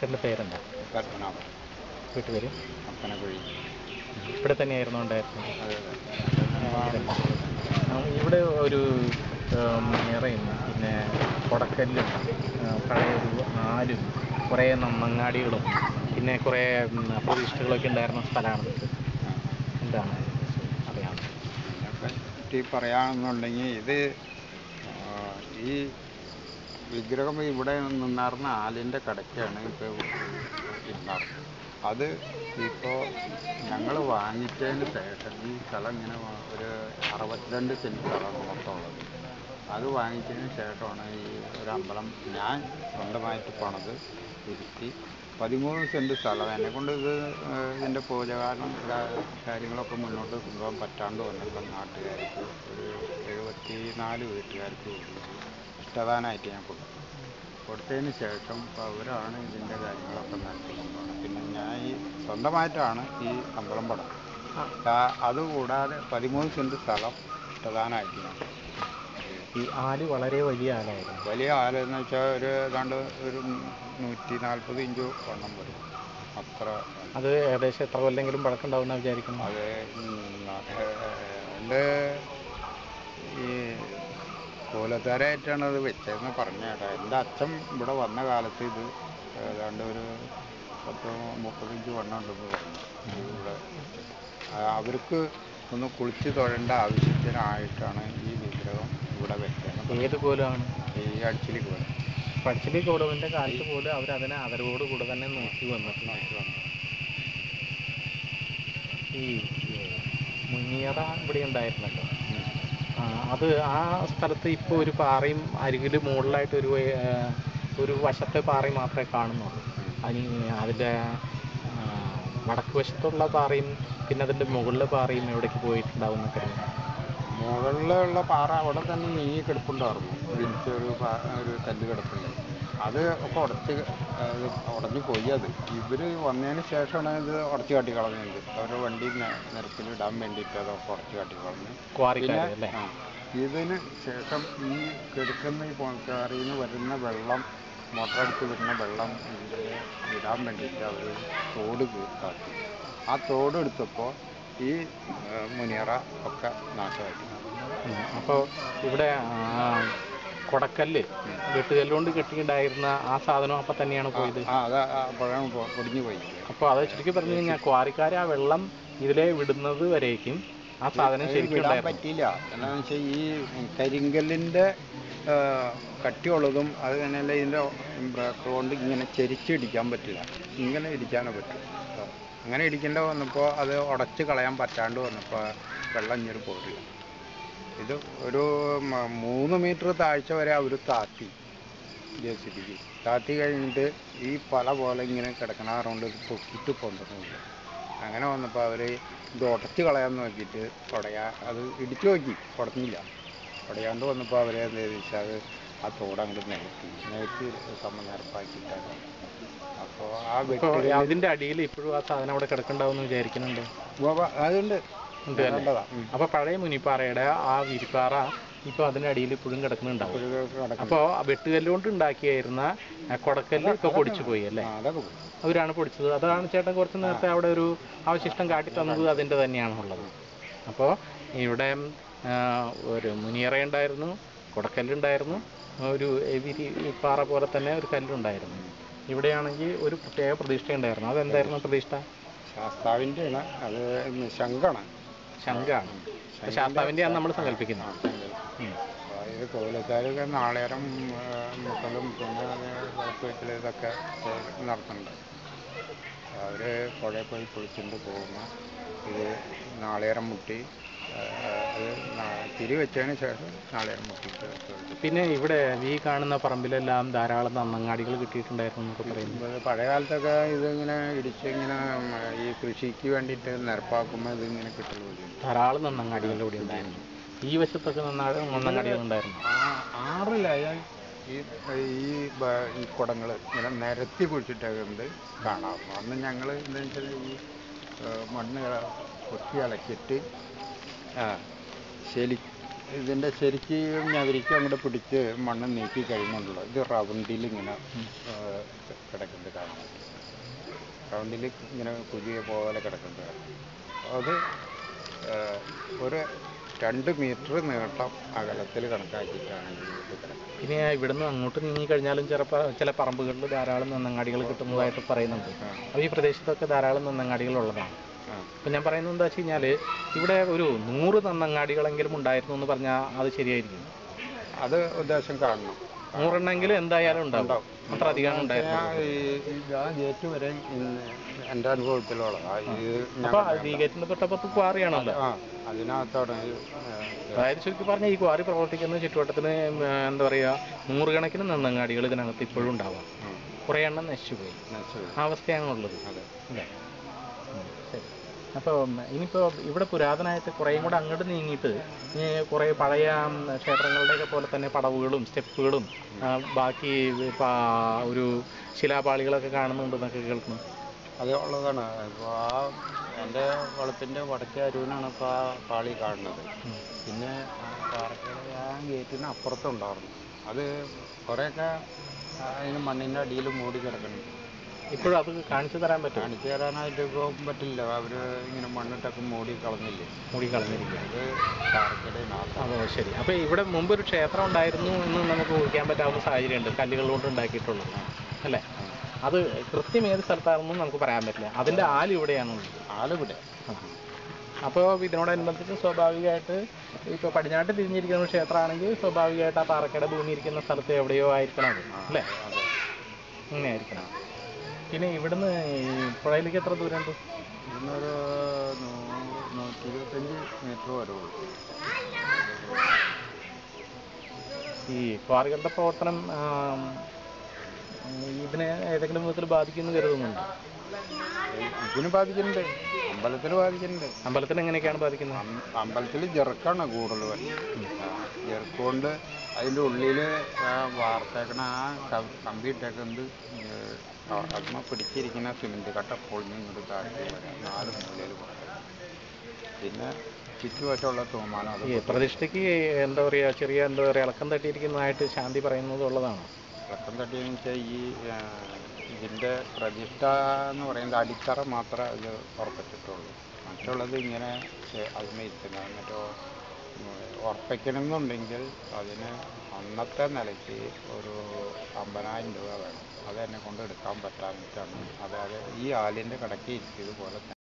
ചേട്ടൻ്റെ പേരെന്താ പത്മനാഭൻ വീട്ടുപേര് അപ്പനക്കുഴി ഇവിടെ തന്നെയായിരുന്നു ഉണ്ടായിരുന്നത് അതെ അതെ ആ, ഇവിടെ ഒരു നിറയും പിന്നെ കൊടക്കല്ലും ആ, പഴയ ഒരു ആലും കുറേ നന്നങ്ങാടികളും പിന്നെ കുറേ ഉം, പ്രതിഷ്ഠകളൊക്കെ ഉണ്ടായിരുന്ന സ്ഥലമാണ് ഇത് എന്താണ് അറിയാം പറ്റി പറയുകയാണെന്നുണ്ടെങ്കിൽ ഇത് ആ, ഈ വിഗ്രഹം ഇവിടെ നിന്നാർന്ന ആലിൻ്റെ കടയ്ക്കാണ് ഇപ്പോൾ ഇരുന്നാറ് അത് ഇപ്പോൾ ഞങ്ങൾ വാങ്ങിച്ചതിന് ശേഷം ഈ സ്ഥലം ഇങ്ങനെ വാ- ഒരു അറുപത്തിരണ്ട് സെൻറ്റ് സ്ഥലമാണ് മൊത്തമുള്ളത് അത് വാങ്ങിച്ചതിന് ശേഷമാണ് ഈ ഒരു അമ്പലം ഞാൻ സ്വന്തമായിട്ട് പണത് ഇരുത്തി പതിമൂന്ന് സെൻറ്റ് സ്ഥലം എന്നെ കൊണ്ട് ഇത് ഏഹ്, ഇതിൻ്റെ പൂജകാലം കാ- കാര്യങ്ങളൊക്കെ മുന്നോട്ട് കൊണ്ടുപോകാൻ പറ്റാണ്ട് വന്നപ്പോൾ നാട്ടുകാർക്ക് ഒരു എഴുപത്തി നാല് വീട്ടുകാർക്ക് കൂടി ഇഷ്ടദാനമായിട്ട് ഞാൻ കൊടുത്തു കൊടുത്തതിന് ശേഷം ഇപ്പോൾ അവരാണ് ഇതിൻ്റെ കാര്യങ്ങളൊക്കെ നടത്തി കൊണ്ടുപോകുന്നത് പിന്നെ ഞാൻ ഈ സ്വന്തമായിട്ടാണ് ഈ അമ്പലം പടം ആ- അതുകൂടാതെ പതിമൂന്ന് സെൻറ്റ് സ്ഥലം ഇഷ്ടദാനമായിട്ട് ഞാൻ കൊടുത്തു. ഈ ആല് വളരെ വലിയ ആലായിരുന്നു വലിയ ആലെന്ന് വെച്ചാൽ ഒരു ഏതാണ്ട് ഒരു നൂറ്റി നാൽപ്പത് ഇഞ്ച് വണ്ണം വരും അത്ര അത് ഏകദേശം എത്ര കൊല്ലെങ്കിലും പഴക്കമുണ്ടാവുന്ന വിചാരിക്കുന്നു അത് എൻ്റെ ഈ കോലത്താരായിട്ടാണ് അത് വെച്ചതെന്ന് പറഞ്ഞ കേട്ടോ എൻ്റെ അച്ഛൻ ഇവിടെ വന്ന കാലത്ത് ഇത് ഏതാണ്ട് ഒരു പത്ത് മുപ്പത്തഞ്ച് വണ്ണം ഉണ്ടെന്ന് പറഞ്ഞു ഇവിടെ വെച്ചത്. ആ, അവർക്ക് ഒന്ന് കുളിച്ച് തൊഴേണ്ട ആവശ്യത്തിനായിട്ടാണ് ഈ വിഗ്രഹം ഇവിടെ വെച്ചത് ഏത് കോലമാണ് ഈ അടിച്ചിലേക്ക് പോലെ പഠിച്ചിട്ട് കോലവിൻ്റെ കാലത്ത് പോലും അവർ അതിനെ ആദരവോട് കൂടെ തന്നെ നോക്കി വന്നിട്ടുണ്ട് നോക്കി വന്നു ഈ മുനിയറ ഇവിടെ ഉണ്ടായിരുന്നല്ലോ ആ, അത് ആ സ്ഥലത്ത് ഇപ്പോൾ ഒരു പാറയും അരികിൽ മുകളിലായിട്ട് ഒരു ആ, ഒരു വശത്തെ പാറയും മാത്രമേ കാണുന്നുള്ളൂ അതിന് അതിൻ്റെ ആ, വടക്ക് വശത്തുള്ള പാറയും പിന്നെ അതിൻ്റെ മുകളിലെ പാറയും എവിടേക്ക് പോയിട്ടുണ്ടാവും എന്നൊക്കെ അറിയാം. മുകളിലുള്ള പാറ അവിടെ തന്നെ നീങ്ങി കിടപ്പുണ്ടായിരുന്നു വിരിച്ചൊരു പാ- ഒരു കല്ല് കിടപ്പുണ്ട് അത് ഒക്കെ ഉടച്ച് അത് ഉടഞ്ഞു പോയി അത് ഇവർ വന്നതിന് ശേഷമാണ് ഇത് ഉടച്ച് കാട്ടി കളഞ്ഞത് അവരുടെ വണ്ടി ന- നിരത്തിൽ ഇടാൻ വേണ്ടിയിട്ട് അതൊക്കെ ഉടച്ച് കാട്ടി കളഞ്ഞു ക്വാറിക്കാർ അല്ലേ ആ, ഇതിന് ശേഷം ഈ കിടക്കുന്ന ഈ പോണക്കാറിൽ നിന്ന് വരുന്ന വെള്ളം മോട്ടറടിച്ച് വരുന്ന വെള്ളം ഇതിൽ ഇടാൻ വേണ്ടിയിട്ട് അവർ തോട് കാത്തി ആ തോട് എടുത്തപ്പോൾ ഈ ആ, മുനിയറ ഒക്കെ നാശമായിട്ട് അപ്പോൾ ഇവിടെ ആ, കൊടക്കല്ല് വെട്ടുകല്ലുകൊണ്ട് കെട്ടിയിട്ടുണ്ടായിരുന്ന ആ സാധനം അപ്പം തന്നെയാണ് പോയത് ആ അത് അപ്പോഴാണ് പൊ- പൊടിഞ്ഞു പോയി അപ്പോൾ അത് ശരിക്കും പറഞ്ഞു കഴിഞ്ഞാൽ ക്വാറിക്കാർ ആ വെള്ളം ഇതിലെ വിടുന്നത് വരേക്കും ആ സാധനം അത് ശരിക്കും വിടാൻ ഉണ്ടായിരുന്നു പറ്റിയില്ല എന്താണെന്ന് വെച്ചാൽ ഈ കരിങ്കല്ലിൻ്റെ ആ, കട്ടിയുള്ളതും അത് തന്നെയല്ല ഇതിൻ്റെ ബ്രേക്ക് കൊണ്ട് ഇങ്ങനെ ചെരിച്ചിടിക്കാൻ പറ്റില്ല ഇങ്ങനെ ഇടിക്കാനേ പറ്റും ആ. അങ്ങനെ ഇടിക്കേണ്ട വന്നപ്പോൾ അത് ഉടച്ച് കളയാൻ പറ്റാണ്ട് വന്നപ്പോൾ വെള്ളം ഇങ്ങനെ പോരില്ല ഇത് ഒരു മ- മൂന്ന് മീറ്റർ താഴ്ച വരെ അവർ താത്തി ജെ സി ബിക്ക് താത്തി കഴിഞ്ഞിട്ട് ഈ പല പോലെ ഇങ്ങനെ കിടക്കണാറുകൊണ്ട് ഇത് പൊക്കിയിട്ട് കൊണ്ടുവന്നില്ല അങ്ങനെ വന്നപ്പോൾ അവർ ഇത് ഉടച്ച് കളയാൻ നോക്കിയിട്ട് ഉടയാ അത് ഇടിച്ചു നോക്കി ഉടഞ്ഞില്ല ഉടയാണ്ട് വന്നപ്പോൾ അവർ എന്ത് ചെയ്തു വെച്ചാൽ അത് ആ തോട് അങ്ങോട്ട് നിരത്തി നിരത്തി സമനിരപ്പാക്കിയിട്ടാണ് അപ്പോൾ ആ ഇപ്പോൾ വെട്ടി അതിൻ്റെ അടിയിൽ ഇപ്പോഴും ആ സാധനം അവിടെ കിടക്കുന്നുണ്ടാവും എന്ന് വിചാരിക്കുന്നുണ്ട് അതുണ്ട് ഉണ്ട് അല്ലേ കണ്ടതാ ഉം. അപ്പോൾ പഴയ മുനിപ്പാറയുടെ ആ വിരിപ്പാറ ഇപ്പോൾ അതിൻ്റെ അടിയിൽ ഇപ്പോഴും കിടക്കുന്നുണ്ടാവും ഒരു കിടക്കുന്നു അപ്പോൾ വെട്ടുകല്ലുകൊണ്ട് ഉണ്ടാക്കിയായിരുന്ന ആ കൊടക്കല്ല് ഇപ്പോൾ പൊടിച്ചു പോയി അല്ലേ ആ അതൊക്കെ പോയി അവരാണ് പൊടിച്ചത് അതാണ് ചേട്ടൻ കുറച്ച് നേരത്തെ അവിടെ ഒരു അവശിഷ്ടം കാട്ടി തന്നത് അതിൻ്റെ തന്നെയാണുള്ളത് അപ്പോൾ ഇവിടെ ആ, ഒരു മുനിയറ ഉണ്ടായിരുന്നു കൊടക്കല്ലുണ്ടായിരുന്നു ഒരു വിരി പാറ പോലെ തന്നെ ഒരു കല്ലുണ്ടായിരുന്നു ഇവിടെയാണെങ്കിൽ ഒരു പ്രത്യേക പ്രതിഷ്ഠ ഉണ്ടായിരുന്നു അതെന്തായിരുന്നു പ്രതിഷ്ഠ ശാസ്താവിൻ്റെ ആണ് അത് ശങ്കാണ് ശംഖാണ് ശാസ്താവിൻ്റെയാണ് നമ്മൾ സങ്കല്പിക്കുന്നത് ഉം. അതായത് കോലക്കാരൊക്കെ നാളേരം മുട്ടലും പിന്നെ വിളക്ക് വെക്കൽ ഇതൊക്കെ നടത്തുന്നുണ്ട് അവർ പുഴയിൽ പോയി കുളിച്ചുകൊണ്ട് പോകുന്ന ഇത് നാളേരം മുട്ടി ആ, അത് നാ- തിരി വെച്ചതിന് ശേഷം നാളേരം മുട്ടിയിട്ട് തൊഴുതു. പിന്നെ ഇവിടെ ഈ കാണുന്ന പറമ്പിലെല്ലാം ധാരാളം നന്നങ്ങാടികൾ കിട്ടിയിട്ടുണ്ടായിരുന്നു എന്നൊക്കെ പറയുന്നു ഇത് പഴയ കാലത്തൊക്കെ ഇതിങ്ങനെ ഇടിച്ച് ഇങ്ങനെ ഉം, ഈ കൃഷിക്ക് വേണ്ടിയിട്ട് നിരപ്പാക്കുമ്പോൾ ഇതിങ്ങനെ കിട്ടൽ മതിയുണ്ട് ധാരാളം നന്നങ്ങാടികൾ ഇവിടെ ഉണ്ടായിരുന്നു ഈ വശത്തൊക്കെ നന്നാ നന്നങ്ങാടികൾ ഉണ്ടായിരുന്നു ആറിലായ ഈ ഈ ബ- ഈ കുടങ്ങൾ ഇങ്ങനെ നിരത്തി കുഴിച്ചിട്ടേക്കുന്നത് കാണാം അന്ന് ഞങ്ങൾ എന്താ വെച്ചാൽ ഈ ആ, മണ്ണ് കൊത്തി ഇളക്കിയിട്ട് ആ ശലി ഇതിൻ്റെ ശരിക്കും ഞവരിക്കും അങ്ങോട്ട് പിടിച്ച് മണ്ണ് നീക്കി കഴിയുമ്പോണ്ടല്ലോ ഇത് റൗണ്ടിൽ ഇങ്ങനെ ആ, കിടക്കുന്നത് കാണാൻ പറ്റും റൗണ്ടിൽ ഇങ്ങനെ കുഴിയ പോലെ കിടക്കുന്നത് കാണാം. അത് ആ, ഒരു രണ്ട് മീറ്റർ നീട്ടം അകലത്തിൽ കണക്കാക്കിയിട്ടാണ് ഇത് കിടക്കുന്നത് ഇനി ഇവിടുന്ന് അങ്ങോട്ട് നീങ്ങി കഴിഞ്ഞാലും ചിലപ്പോൾ ചില പറമ്പുകളിൽ ധാരാളം നന്നങ്ങാടികൾ കിട്ടുന്നതായിട്ട് പറയുന്നുണ്ട് അപ്പോൾ ഈ പ്രദേശത്തൊക്കെ ധാരാളം നന്നങ്ങാടികൾ ഉള്ളതാണ് ആ അപ്പം ഞാൻ പറയുന്നത് എന്താ വെച്ച് കഴിഞ്ഞാൽ ഇവിടെ ഒരു നൂറ് നന്നങ്ങാടികളെങ്കിലും ഉണ്ടായിരുന്നു എന്ന് പറഞ്ഞാൽ അത് ശരിയായിരിക്കും അത് ഉദ്ദേശം കാണണം നൂറെണ്ണമെങ്കിലും എന്തായാലും ഉണ്ടാവും അത്ര അധികം ഉണ്ടായിരുന്നു ഞാൻ ഈ ആ ഗേറ്റ് വരെ ഇന്ന് എൻ്റെ അനുഭവത്തിലുള്ളതാ ഇത് അപ്പോൾ ഞങ്ങളുടെ ഈ ഗേറ്റിൻ്റെ തൊട്ടപ്പുറത്ത് ക്വാറിയാണല്ലോ ആ അതിനകത്താണ് ഈ, ഏ, അതായത് ചുരുക്കി പറഞ്ഞാൽ ഈ ക്വാറി പ്രവർത്തിക്കുന്ന ചുറ്റുവട്ടത്തിന് ഉം, എന്താ പറയുക നൂറുകണക്കിന് നന്നങ്ങാടികൾ ഇതിനകത്ത് ഇപ്പോഴും ഉണ്ടാവാം ഉം, കുറേ എണ്ണം നശിച്ചുപോയി നശിച്ചു. ആ അവസ്ഥയാണ് ഉള്ളത് അതെ അല്ലേ ഉം, ശരി അപ്പോൾ ഇനിയിപ്പോൾ ഇവിടെ പുരാതനമായിട്ട് കുറേയും കൂടെ അങ്ങോട്ട് നീങ്ങിയിട്ട് ഈ കുറേ പഴയ ഉം, ക്ഷേത്രങ്ങളുടെയൊക്കെ പോലെ തന്നെ പടവുകളും സ്റ്റെപ്പുകളും ആ, ബാക്കി ഇപ്പം ഒരു ശിലാപാളികളൊക്കെ കാണുന്നുണ്ടെന്നൊക്കെ കേൾക്കുന്നു അത് ഉള്ളതാണ് ഇപ്പോൾ ആ എൻ്റെ വളത്തിൻ്റെ വടക്കേ അരുവിനാണ് ഇപ്പോൾ ആ പാളി കാണുന്നത് പിന്നെ ആ പാറക്കട ആ ഗേറ്റിന് അപ്പുറത്തുണ്ടായിരുന്നു അത് കുറേയൊക്കെ ആ, അതിന് മണ്ണിൻ്റെ അടിയിൽ മൂടി കിടക്കുന്നുണ്ട് ഇപ്പോഴും അത് കാണിച്ചു തരാൻ പറ്റും കാണിച്ചു തരാനായിട്ട് ഇപ്പോൾ പറ്റില്ല അവർ ഇങ്ങനെ മണ്ണിട്ടൊക്കെ മൂടി കളഞ്ഞില്ലേ മൂടി കളഞ്ഞിരിക്കുക അത് പാറക്കടയിനകത്താണ് അപ്പോൾ ശരി അപ്പോൾ ഇവിടെ മുമ്പ് ഒരു ക്ഷേത്രം ഉണ്ടായിരുന്നു എന്ന് നമുക്ക് ഊഹിക്കാൻ പറ്റാവുന്ന സാഹചര്യമുണ്ട് കല്ലുകൾ കൊണ്ട് ഉണ്ടാക്കിയിട്ടുള്ളത് അല്ലേ അത് കൃത്യം ഏത് സ്ഥലത്താണെന്നും നമുക്ക് പറയാൻ പറ്റില്ല അതിൻ്റെ ആല് ഇവിടെയാണുള്ളത് ആളിവിടെ അപ്പോൾ ഇതിനോടനുബന്ധിച്ച് സ്വാഭാവികമായിട്ട് ഇപ്പോൾ പടിഞ്ഞാട്ട് തിരിഞ്ഞിരിക്കുന്ന ഒരു ക്ഷേത്രമാണെങ്കിൽ സ്വാഭാവികമായിട്ട് ആ പാറക്കട ഭൂമി ഇരിക്കുന്ന സ്ഥലത്ത് എവിടെയോ ആയിരിക്കണം അത് അല്ലേ അതെ അങ്ങനെ ആയിരിക്കണം പിന്നെ ഇവിടുന്ന് ഈ പുഴയിലേക്ക് എത്ര ദൂരമുണ്ട് ഇന്നൊരു നൂ- നൂറ്റി ഇരുപത്തഞ്ച് മീറ്റർ വരുള്ളൂ ഈ ക്വാറികളുടെ പ്രവർത്തനം ആം, ഇതിനെ ഏതെങ്കിലും വിധത്തിൽ ബാധിക്കുമെന്ന് കരുതുന്നുണ്ട് ഇതിന് ബാധിക്കുന്നുണ്ട് അമ്പലത്തിൽ ബാധിക്കുന്നുണ്ട് അമ്പലത്തിന് എങ്ങനെയൊക്കെയാണ് ബാധിക്കുന്നത് അം- അമ്പലത്തിൽ ജെർക്കാണ് കൂടുതൽ വരുന്നത് ജെർക്ക് കൊണ്ട് അതിൻ്റെ ഉള്ളിൽ വാർത്തേക്കണ ആ ക- കമ്പി ഇട്ടേക്കുന്നത് അതിമ പിടിച്ചിരിക്കുന്ന സിമെൻറ്റ് കട്ട പൊളിഞ്ഞ് ഇങ്ങോട്ട് താഴ്ത്തി വരാം നാല് മൂലയിൽ പിന്നെ ചുറ്റുവശമുള്ള തൂമാനം അത് ഈ പ്രതിഷ്ഠയ്ക്ക് എന്താ പറയുക ചെറിയ എന്താ പറയുക ഇളക്കം തട്ടിയിരിക്കുന്നതായിട്ട് ശാന്തി പറയുന്നത് ഉള്ളതാണ് ഇളക്കം തട്ടിയെന്ന് വെച്ചാൽ ഈ ആ, ഇതിൻ്റെ പ്രതിഷ്ഠ എന്ന് പറയുന്നത് അടിത്തറ മാത്രമേ അത് ഉറപ്പിച്ചിട്ടുള്ളൂ മറ്റുള്ളത് ഇങ്ങനെ അതിന് ഇരിക്കുന്നത് എന്നിട്ടോ ഉറപ്പിക്കണമെന്നുണ്ടെങ്കിൽ അതിന് അന്നത്തെ നിലയ്ക്ക് ഒരു അമ്പതിനായിരം രൂപ വേണം അത് എന്നെ കൊണ്ട് എടുക്കാൻ പറ്റാഞ്ഞിട്ടാണ് അതായത് ഈ ആലിൻ്റെ കടയ്ക്ക് ഇരിച്ചതുപോലെ